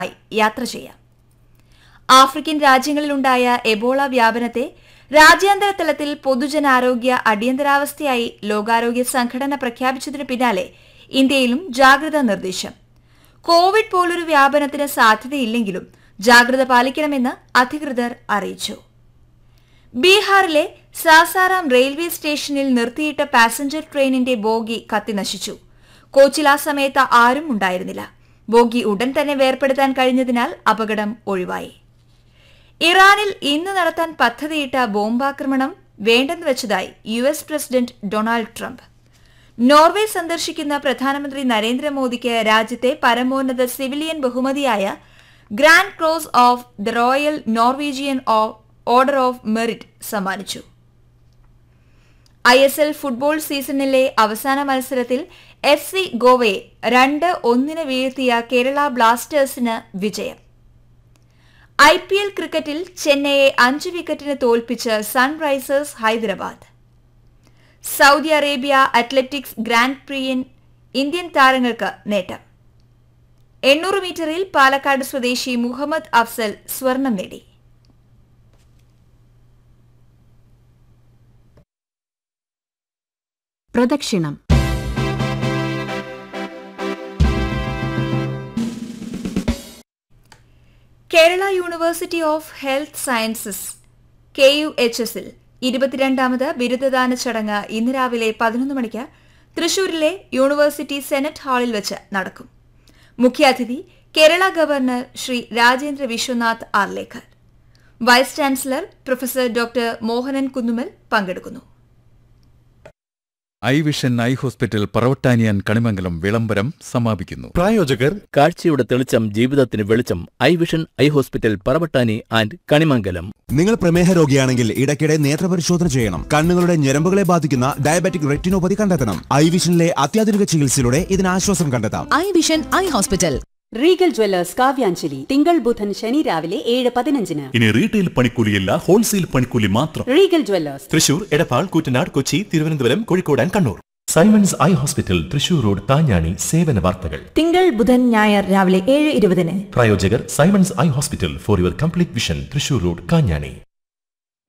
യാത്ര ചെയ്യാം African രാജ്യങ്ങളിലുണ്ടായ Ebola വ്യാപനത്തെ രാജ്യാന്തര തലത്തിൽ പൊതുജനാരോഗ്യ അടിയന്തരാവസ്ഥയായി ലോകാരോഗ്യ സംഘടന പ്രഖ്യാപിച്ചതിനു പിന്നാലെ ഇന്ത്യയിലും ജാഗ്രതാ നിർദ്ദേശം കോവിഡ് പോലൊരു വ്യാപനത്തിന് സാധ്യതയില്ലെങ്കിലും ജാഗ്രത പാലിക്കണമെന്ന് അധികൃതർ അറിയിച്ചു ബീഹാറിലെ സാസാറാം റെയിൽവേ സ്റ്റേഷനിൽ നിർത്തിയിട്ട പാസഞ്ചർ ട്രെയിനിന്റെ ബോഗി കത്തിനശിച്ചു കോച്ചിൽ ആ സമയത്ത് ആരും ഉണ്ടായിരുന്നില്ല ബോഗി ഉടൻ തന്നെ വേർപെടുത്താൻ കഴിഞ്ഞതിനാൽ അപകടം ഒഴിവായി ഇറാനിൽ ഇന്ന് നടത്താൻ പദ്ധതിയിട്ട ബോംബാക്രമണം വേണ്ടെന്ന് വെച്ചതായി U S president Donald Trump Norway സന്ദർശിക്കുന്ന പ്രധാനമന്ത്രി നരേന്ദ്രമോദിക്ക് രാജ്യത്തെ പരമോന്നത സിവിലിയൻ ബഹുമതിയായ Grand Cross of the Royal Norwegian Order of Merit സമ്മാനിച്ചു ഐ എസ് എൽ ഫുട്ബോൾ സീസണിലെ അവസാന മത്സരത്തിൽ എഫ് സി ഗോവയെ രണ്ട് ഒന്നിന് വീഴ്ത്തിയ കേരള ബ്ലാസ്റ്റേഴ്സിന് വിജയം ഐ പി എൽ ക്രിക്കറ്റിൽ ചെന്നൈയെ അഞ്ച് വിക്കറ്റിന് തോൽപ്പിച്ച് Sunrisers Hyderabad Saudi Arabia athletics Grand Prix Indian താരങ്ങൾക്ക് നേട്ടം എണ്ണൂറ് മീറ്ററിൽ പാലക്കാട് സ്വദേശി മുഹമ്മദ് അഫ്സൽ സ്വർണം നേടി പ്രദക്ഷിണം Kerala University of Health Sciences K U H എസിൽ ഇരുപത്തിരണ്ടാമത് ബിരുദദാന ചടങ്ങ് ഇന്ന് രാവിലെ പതിനൊന്ന് മണിക്ക് തൃശൂരിലെ യൂണിവേഴ്സിറ്റി സെനറ്റ് ഹാളിൽ വെച്ച് നടക്കും മുഖ്യാതിഥി Kerala governor Shri Rajendra Vishwanath Arlekar vice chancellor professor doctor Mohanan Kunnummal പങ്കെടുക്കുന്നു ഐ വിഷൻ ഐ ഹോസ്പിറ്റൽ പറവട്ടാനിയാൻ കണിമംഗലം വിളംബരം സമാപിക്കുന്നു പ്രായോജകർ കാഴ്ചയുടെ തെളിച്ചം ജീവിതത്തിന് വെളിച്ചം eye vision eye hospital Paravattani and Kanimangalam നിങ്ങൾ പ്രമേഹ രോഗിയാണെങ്കിൽ ഇടയ്ക്കിടെ നേത്രപരിശോധന ചെയ്യണം കണ്ണുകളുടെ ഞരമ്പുകളെ ബാധിക്കുന്ന ഡയബറ്റിക് റെറ്റിനോപ്പതി കണ്ടെത്തണം ഐ വിഷനിലെ അത്യാധുനിക ചികിത്സയിലൂടെ ഇതിന് ആശ്വാസം കണ്ടെത്താം eye vision eye hospital Regal jewellers Kavyanjali തിങ്കൾ ബുധൻ ശനി രാവിലെ ഏഴ് പതിനഞ്ചിന് ഇനി റീറ്റെയിൽ പണിക്കൂലിയല്ല ഹോൾസെയിൽ പണിക്കൂലി മാത്രം Regal jewellers Thrissur Edappal Koottanad Kochi Thiruvananthapuram Kozhikode and Kannur Simons eye hospital Thrissur road താഞ്ഞാണി സേവന വാർത്തകൾ തിങ്കൾ ബുധൻ ഞായർ രാവിലെ ഏഴ് ഇരുപതിന് പ്രായോജകർ Simons eye hospital for your complete vision Thrissur road Kanjani